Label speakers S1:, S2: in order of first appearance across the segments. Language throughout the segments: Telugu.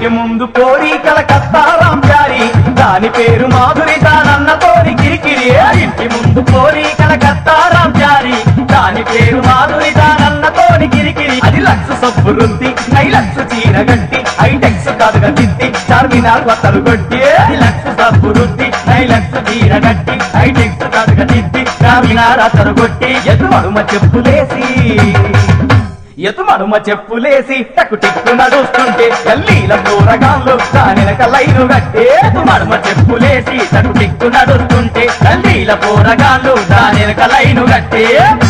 S1: ఇంటి ముందు పోరి కలకత్తారాం ప్యారి దాని పేరు మాధురి దానన్న తోరి కిరికిరి ఇంటి ముందు పోరి కలకత్తారాం ప్యారి దాని పేరు మాధురి దానన్న తోని కిరికిరి అది లక్ష సబ్బు రుద్ది ఐ లక్ష చీర గట్టి ఐటెక్స్ కాదుగా తిత్తి చార్మినార్ వత్తలు కొట్టి అది లక్ష సబ్బు రుద్ది ఐ లక్ష చీర గట్టి ఐటెక్స్ కాదుగా తిత్తి చార్మినార్ అత్తరు కొట్టి ఎదుమడుమ చెప్పులేసి ఎతుమడుమ చెప్పులేసి టకు టిక్కు నడుస్తుంటే ఎల్లీల దూరగాళ్ళు దానినక లైను కట్టే ఎతుమడుమ చెప్పులేసి టకు టిక్కు నడుస్తుంటే ఎల్లీల పోరగాళ్ళు దానినక లైను కట్టే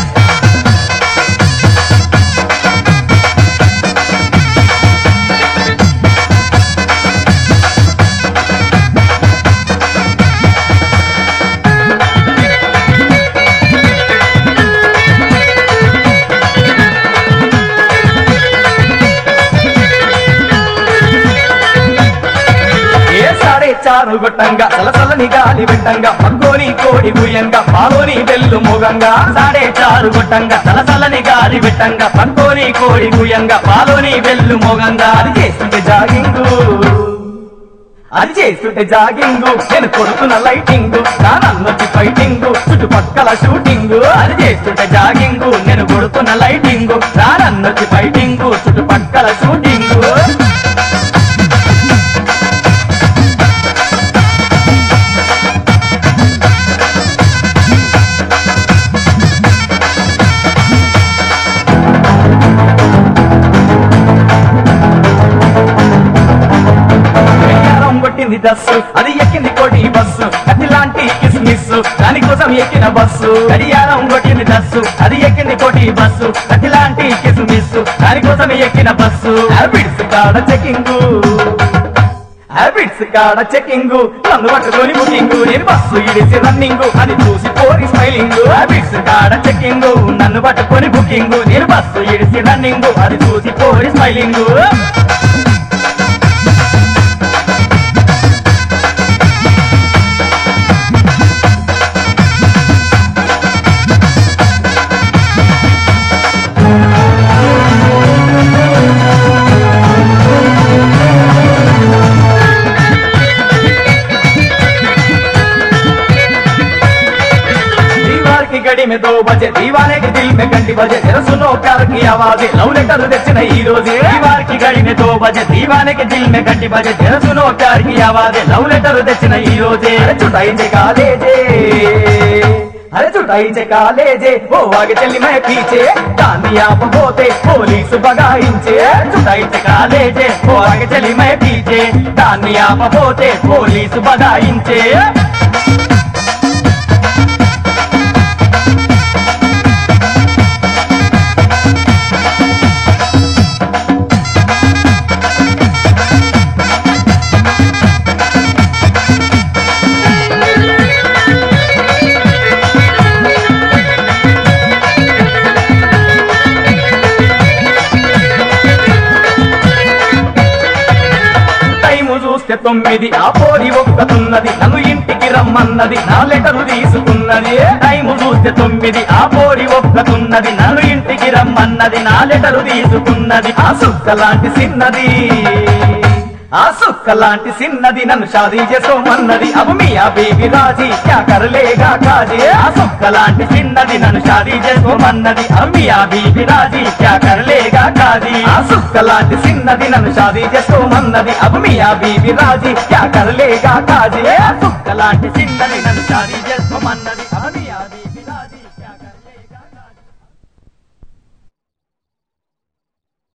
S1: ఏ సాడే చారు గొట్టంగా సలసలని గాలి వెట్టంగా పక్కోని కోడి భూయంగా పాలోని వెల్లు మోగంగా సాడే చారు గొట్టంగా సలసలని గాలి వెట్టంగా పక్కోని కోడి భూయంగా పాలోని వెల్లు మోగంగా అది చేస్తుంటే జాగింగు అది చేస్తుంటే జాగింగు నేను కొడుతున్న లైటింగ్ నా నన్నొచ్చి ఫైటింగ్ చుట్టుపక్కల షూటింగ్ అది చేస్తుంటే జాగింగు నేను కొడుతున్న లైటింగ్ నా నన్నొచ్చి ఫైటింగ్ చుట్టుపక్కల షూటింగ్ గడియారం కొట్టింది దస్సు అది ఎక్కింది కోటి బస్సు అతిలాంటి కిస్మిస్ దానికోసం ఎక్కిన బస్సు గడియారం కొట్టింది దస్సు అది ఎక్కింది కోటి బస్సు అతిలాంటి కిస్మిస్ దానికోసం ఎక్కిన బస్సు హ్యాబిట్స్ కాడ చెకింగ్ హ్యాబిట్స్ కాడ చెకింగ్ నన్ను పట్టుకొని బుకింగ్ నేను బస్సు ఇడిసి రన్నింగ్ అది చూసి పోరి స్మైలింగ్ హ్యాబిట్స్ కాడ చెకింగ్ నన్ను పట్టుకొని బుకింగ్ నేను బస్సు ఇడిసి రన్నింగ్ అది చూసి పోరి స్మైలింగ్ दीवार की घड़ी में दो बजे दीवाने के दिल में घंटी बजे तेरा सुनो प्यार की आवाजें लव लेटर తెచ్చిన ఈ రోజే दीवार की घड़ी में दो बजे दीवाने के दिल में घंटी बजे तेरा सुनो प्यार की आवाजें लव लेटर తెచ్చిన ఈ రోజే అరే చుటాయించే కాలేజే అరే చుటాయించే కాలేజే ఓ ఆగే చెల్లి మే పీచే దాన్ని ఆపబోతే పోలీసు బగాయించే చుటాయించే కాలేజే ఓ ఆగే చెల్లి మే పీచే దాన్ని ఆపబోతే పోలీసు బగాయించే టైము చూస్తే తొమ్మిది ఆ పోరి ఒక్కతున్నది నన్ను ఇంటికి రమ్మన్నది నా లెటరు తీసుకున్నది టైము చూస్తే తొమ్మిది ఆ పోరి ఒక్కతున్నది నన్ను ఇంటికి రమ్మన్నది నా లెటరు తీసుకున్నది ఆ సుక్క లాంటి సిన్నది ఆ సుక్క లాంటి సిన్నది నన్ను షాదీ చేసుకోమన్నది అవు మియా బేబీ రాజీ క్యా కరలేగా కాజీ ఆ సుక్క లాంటి సిన్నది నన్ను షాదీ చేసుకోమన్నది అవు మియా బేబీ రాజీ క్యా కరలేగా కాజీ ఆ సుక్క లాంటి సిన్నది నన్ను షాదీ చేసుకోమన్నది అవు మియా బీబీ రాజీ క్యా కరలేగా కాజీ ఆ సుక్క లాంటి సిన్నది నన్ను షాదీ చేసుకోమన్నది